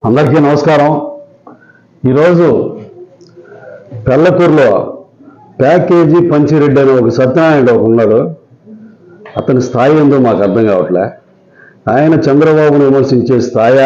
అందరికీ నమస్కారం ఈరోజు పెళ్ళకూరులో ప్యాకేజీ పంచిరెడ్డి అనే ఒక సత్యనారాయణ ఒక ఉన్నాడు అతని స్థాయి ఏందో మాకు అర్థం కావట్లే ఆయన చంద్రబాబును విమర్శించే స్థాయా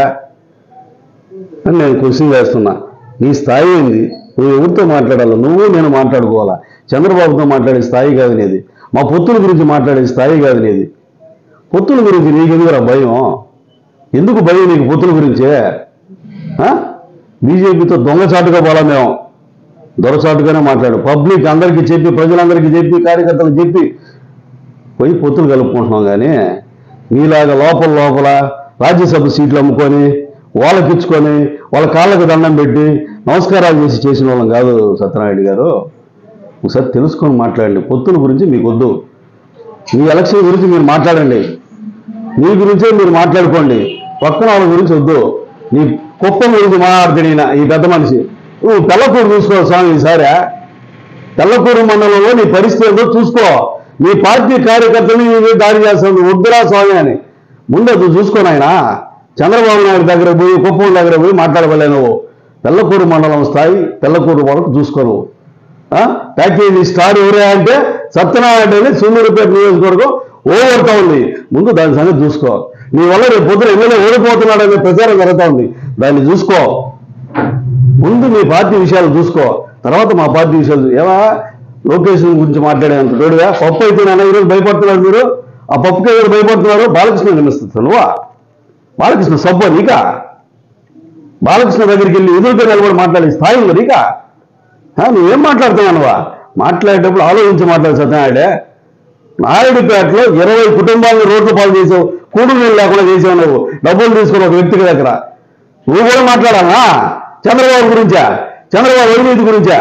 అని నేను క్వశ్చన్ చేస్తున్నా నీ స్థాయి ఏంది నువ్వు ఎవరితో మాట్లాడాలి నువ్వు నేను మాట్లాడుకోవాలా చంద్రబాబుతో మాట్లాడే స్థాయి కాదు నీది మా పొత్తుల గురించి మాట్లాడే స్థాయి కాదు నీది పొత్తుల గురించి నీకెందుకురా భయం ఎందుకు భయం నీకు పొత్తుల గురించే ఆ? బీజేపీతో దొంగచాటుగా పోలా మేము దొరచాటుగానే మాట్లాడు పబ్లిక్ అందరికీ చెప్పి ప్రజలందరికీ చెప్పి కార్యకర్తలకు చెప్పి పోయి పొత్తులు కలుపుకుంటున్నాం కానీ మీలాగా లోపల లోపల రాజ్యసభ సీట్లు అమ్ముకొని వాళ్ళకి ఇచ్చుకొని వాళ్ళ కాళ్ళకు దండం పెట్టి నమస్కారాలు చేసి చేసిన వాళ్ళం కాదు సత్యనారాయణ గారు ఒకసారి తెలుసుకొని మాట్లాడండి పొత్తుల గురించి మీకు వద్దు మీ ఎలక్షన్ గురించి మీరు మాట్లాడండి మీ గురించే మీరు మాట్లాడుకోండి పక్కన వాళ్ళ గురించి వద్దు నీ కుప్పం గురించి మాట్లాడుతాడు ఈయన, ఈ పెద్ద మనిషి నువ్వు తెల్లకూరు చూసుకో స్వామి ఈసారి తెల్లకూరు మండలంలో నీ పరిస్థితి ఏందో చూసుకో నీ పార్టీ కార్యకర్తలు నీ మీద దాడి చేస్తుంది వద్దురా స్వామి అని ముందు అది చూసుకోను ఆయన చంద్రబాబు నాయుడు దగ్గర పోయి కుప్పం దగ్గర పోయి మాట్లాడగలే నువ్వు తెల్లకూరు మండలం స్థాయి తెల్లకూరు వరకు చూసుకో నువ్వు ఆ? ప్యాకేజీ స్టార్ ఎవరే అంటే సత్యనారాయణ అని సూళ్ళూరుపేట నియోజకవర్గం ఓవర్తా ఉంది ముందు దాని సంగతి చూసుకో నీ వల్ల రేపు పొద్దున ఎమ్మెల్యే ఓడిపోతున్నాడనే ప్రచారం జరుగుతా ఉంది దాన్ని చూసుకో ముందు మీ పార్టీ విషయాలు చూసుకో తర్వాత మా పార్టీ విషయాలు చూ- ఏమా లొకేషన్ గురించి మాట్లాడేంత తోడుగా పప్పు అయితే నాన్న ఈరోజు భయపడుతున్నారు మీరు ఆ పప్పుకి ఎవరు భయపడుతున్నారు బాలకృష్ణ నిమిస్తుంది నువ్వా బాలకృష్ణ సబ్బ నీకా బాలకృష్ణ దగ్గరికి వెళ్ళి ఎదురుగా నిలబడి మాట్లాడే స్థాయి ఉంది నీకా ఆ, నువ్వేం మాట్లాడుతున్నానువా మాట్లాడేటప్పుడు ఆలోచించి మాట్లాడు సత్యనాయుడే నాయుడుపేటలో ఇరవై కుటుంబాలను రోడ్లు పాలు చేసావు కూడు నీళ్ళు లేకుండా చేసావు నువ్వు డబ్బులు తీసుకుని ఒక వ్యక్తి దగ్గర నువ్వు కూడా మాట్లాడాలా చంద్రబాబు గురించా చంద్రబాబు అవినీతి గురించా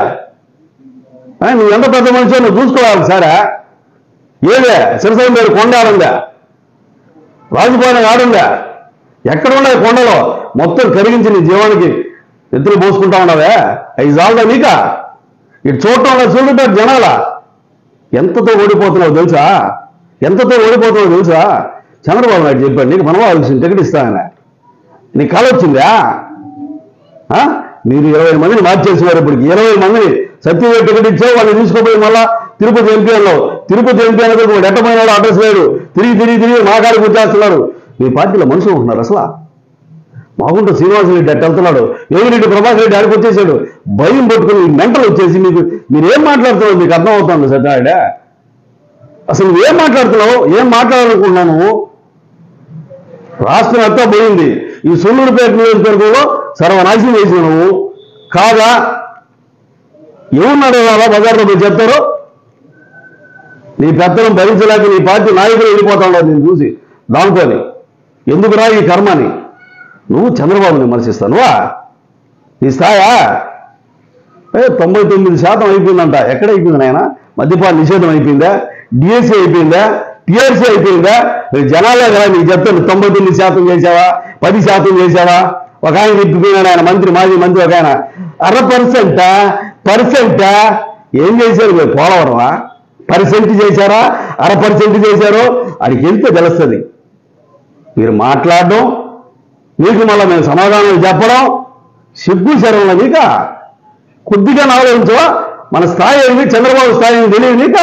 ఆ, నువ్వు ఎంత పెద్ద మనిషి నువ్వు చూసుకోవాలి సారా ఏదే సిరసైన పేరు కొండ ఆడుందా రాజుపాలెం ఆడుందా ఎక్కడ ఉన్నాయి కొండలో మొత్తం కరిగించి నీ జీవానికి ఎత్తులు పోసుకుంటా ఉన్నావే అవి జాలదా నీకా ఇటు చూడటం వల్ల చూడటం జనాల ఎంతతో ఓడిపోతున్నావు తెలుసా ఎంతతో ఓడిపోతున్నావు తెలుసా చంద్రబాబు నాయుడు చెప్పాడు నీకు మనవాల్సిన టికెట్ ఇస్తానని నీకు కళ వచ్చిందా ఆ? మీరు ఇరవై మందిని మార్చేసేవారు ఇప్పటికి ఇరవై మందిని సత్యవేట టికెట్ ఇచ్చావు వాళ్ళు తీసుకోపోయి మళ్ళా తిరుపతి ఎంపీ అన్నావు తిరుపతి ఎంపీ అన్నది వాడు ఎట్టపోయినాడు అడ్రస్ లేడు తిరిగి తిరిగి తిరిగి మా కాడికి వచ్చేస్తున్నాడు మీ పార్టీలో మనుషులు ఉంటున్నారు అసలు మాగుంట శ్రీనివాసరెడ్డి అట్ట వెళ్తున్నాడు ఏమిరెడ్డి ప్రభాకర్ రెడ్డి ఆడికి వచ్చేసాడు భయం పట్టుకుని మెంటలు వచ్చేసి మీకు మీరు ఏం మాట్లాడుతున్నావు మీకు అర్థం అవుతుంది సత్యనారాయణ అసలు నువ్వేం మాట్లాడుతున్నావు ఏం మాట్లాడాలనుకుంటున్నావు నువ్వు రాష్ట్రం అంతా పోయింది ఈ సొల్లూరుపేట నియోజకవర్గంలో సర్వనాశనం చేసిన నువ్వు కాదా ఏమన్నాడు అలా బజార్లో మీరు చెప్తారు నీ పెత్తనం భరించలేక నీ పార్టీ నాయకులు వెళ్ళిపోతా ఉన్నారు నేను చూసి దాంట్లోని ఎందుకురా ఈ కర్మని నువ్వు చంద్రబాబుని విమర్శిస్తానువా నీ స్థాయా ఏ తొంభై తొమ్మిది శాతం అయిపోయిందంట ఎక్కడ అయిపోయింది నాయన మద్యపాన నిషేధం అయిపోయిందా డిఎస్సీ అయిపోయిందా టిఆర్సీ అయిపోయిందా మరి జనాలే కదా నీకు చెప్తాను తొంభై తొమ్మిది శాతం చేసావా పది శాతం చేసావా ఒక ఆయన తిప్పిపోయినాడు ఆయన మంత్రి మాజీ మంత్రి ఒక ఆయన అర పర్సెంట్ పర్సెంట్ ఏం చేశారు మీరు పోలవరమా పర్సెంట్ చేశారా అర పర్సెంట్ చేశారో అది వెళ్తే తెలుస్తుంది మీరు మాట్లాడడం మీకు మళ్ళీ మేము సమాధానం చెప్పడం సిగ్గు శరం నీక కొద్దిగా ఆలోచించవా మన స్థాయి ఏంది చంద్రబాబు స్థాయి ఏంది తెలియదు నీక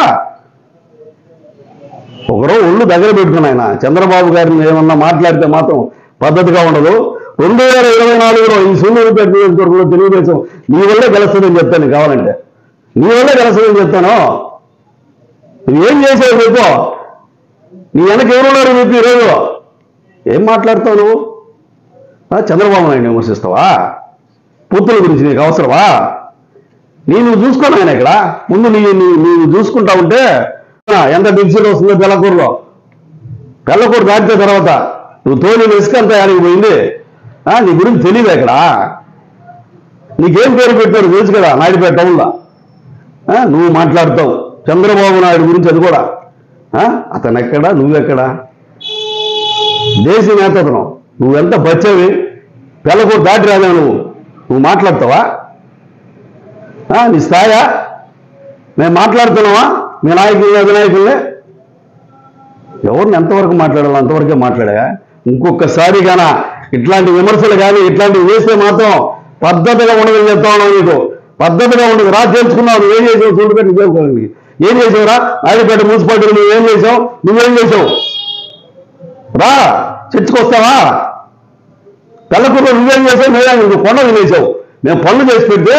ఒకరో ఒళ్ళు దగ్గర పెట్టుకుని ఆయన చంద్రబాబు గారిని ఏమన్నా మాట్లాడితే మాత్రం పద్ధతిగా ఉండదు రెండు వేల ఇరవై నాలుగులో ఈ సూళ్ళూరుపేట నియోజకవర్గంలో తెలుగుదేశం నీ వల్లే గెలుస్తుందని చెప్తాను నీకు కావాలంటే నీ వల్లే గెలుస్తుందని చెప్తాను నువ్వేం చేసావు చెప్పు నీ వెనక ఎవరున్నారు చెప్పి ఈరోజు ఏం మాట్లాడతావు నువ్వు ఆ, చంద్రబాబు నాయుడు విమర్శిస్తావా పూర్తుల గురించి నీకు అవసరమా నేను చూసుకోను ఆయన ఇక్కడ ముందు నీ నీ- నీవు చూసుకుంటా ఉంటే ఆ, ఎంత డిఫిసిట్ వస్తుందో పిల్లకూరులో పిల్లకూరు దాటిన తర్వాత నువ్వు తోలి ఇసుక అంతా ఆడికి పోయింది ఆ, నీ గురించి తెలియదు ఇక్కడ నీకేం పేరు పెట్టారు తెలుసు కదా నాయుడుపేట టౌన్లో ఆ, నువ్వు మాట్లాడతావు చంద్రబాబు నాయుడు గురించి అది కూడా ఆ, అతను ఎక్కడా నువ్వెక్కడా దేశ నేతతనం నువ్వెంత బచ్చవి పిల్లకూరు దాటి రాదా నువ్వు నువ్వు మాట్లాడతావా ఆ, నీ స్థాయా మేము మాట్లాడుతున్నావా మీ నాయకుల్ని అధినాయకుల్ని ఎవరిని ఎంతవరకు మాట్లాడాలో అంతవరకే మాట్లాడా ఇంకొకసారి గాన ఇట్లాంటి విమర్శలు కానీ ఇట్లాంటివి చేస్తే మాత్రం పద్ధతిగా ఉండదని చెప్తా ఉన్నావు నీకు పద్ధతిగా ఉండదు రా తెలుసుకున్నావు నువ్వేం చేసావు చూడుపెట్టి చేసుకోవాలి ఏం చేసావురా నాయుడుపేట మున్సిపాలిటీలో నువ్వేం చేసావు నువ్వేం చేసావు రా చర్చకొస్తావా తెల్లకూరు నువ్వేం చేసావు నువ్వేం నువ్వు కొండలు వేసావు మేము పనులు చేసి పెడితే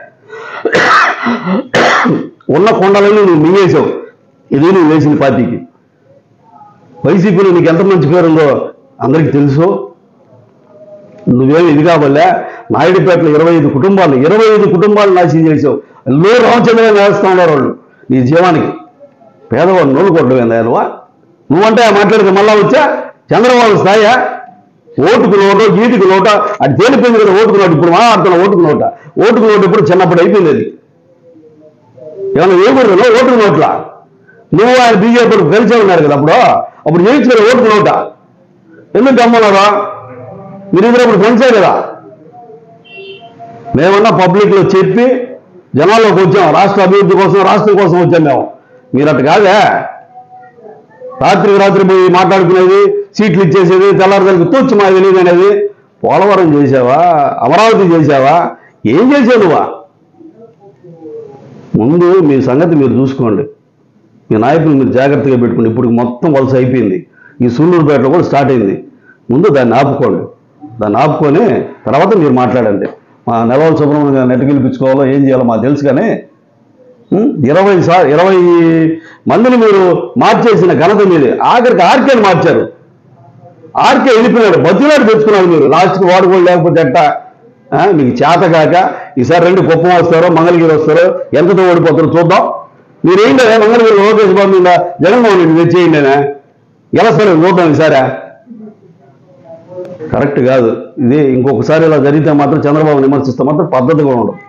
ఉన్న కొండలని నువ్వు మింగేసావు ఇది నువ్వు వేసిన పార్టీకి వైసీపీలో నీకు ఎంత మంచి పేరు ఉందో అందరికీ తెలుసు నువ్వేమి ఇది కాబోలే నాయుడుపేటలో ఇరవై ఐదు కుటుంబాలు ఇరవై ఐదు కుటుంబాలు నాశనం చేసావు లో రామచంద్ర వేస్తా ఉన్నారు వాళ్ళు నీ జీవానికి పేదవాడు నోలు కొట్టడం నువ్వా నువ్వంటే ఆ మాట్లాడితే మళ్ళా వచ్చా చంద్రబాబు స్థాయా ఓటుకు నోట గీటుకు నోట అది తేలిపోయింది కదా ఓటుకు నోటు ఇప్పుడు మాట్లాడుతున్నా ఓటుకు నోట ఓటుకు నోటు ఇప్పుడు చిన్నప్పుడు అయిపోయింది అది ఏమన్నా ఏమన్నా ఓటుకు నోట్లా నువ్వు ఆయన బీజేపీ కలిసే ఉన్నారు కదా అప్పుడు అప్పుడు చేయించిన ఓటుకు నోట ఎందుకు గమ్మన్నారా మీరు ఇద్దరు అప్పుడు ఫ్రెండ్సే కదా మేమన్నా పబ్లిక్లో చెప్పి జనాల్లోకి వచ్చాం రాష్ట్ర అభివృద్ధి కోసం రాష్ట్రం కోసం వచ్చాం మేము మీరు అట్ట కాదే రాత్రికి రాత్రి పోయి మాట్లాడుకునేది సీట్లు ఇచ్చేసేది తెల్లారిదానికి తూచి మా తెలియదు అనేది పోలవరం చేసావా అమరావతి చేసావా ఏం చేసావు నువ్వా ముందు మీ సంగతి మీరు చూసుకోండి మీ నాయకులు మీరు జాగ్రత్తగా పెట్టుకోండి ఇప్పుడు మొత్తం వలస అయిపోయింది ఈ సూళ్ళూరుపేటలో కూడా స్టార్ట్ అయింది ముందు దాన్ని ఆపుకోండి దాన్ని ఆపుకొని తర్వాత మీరు మాట్లాడండి మా నెలవల సుబ్రహ్మణ్యం గారిని ఎట్టు గెలిపించుకోవాలో ఏం చేయాలో మాకు తెలుసు కానీ ఉం? ఇరవై సా ఇరవై మందిని మీరు మార్చేసిన ఘనత మీది ఆఖరికి ఆర్కేని మార్చారు ఆర్కే వెళ్ళిపోయాడు బతులాడు తెచ్చుకున్నారు మీరు లాస్ట్కి వాడుకోలు లేకపోతే ఎట్ట ఆ, మీకు చేత కాక ఈసారి రెండు కుప్పం వస్తారో మంగళగిరి వస్తారో ఎంతతో ఓడిపోతారో చూద్దాం మీరు ఏంటో మంగళగిరి లోకేష్ బాబు మీద జగన్మోహన్ రెడ్డి తెచ్చేయండి గెలుస్తారు చూద్దాం ఈసారి కరెక్ట్ కాదు ఇది ఇంకొకసారి ఇలా జరిగితే మాత్రం చంద్రబాబు విమర్శిస్తే మాత్రం పద్ధతిగా ఉండదు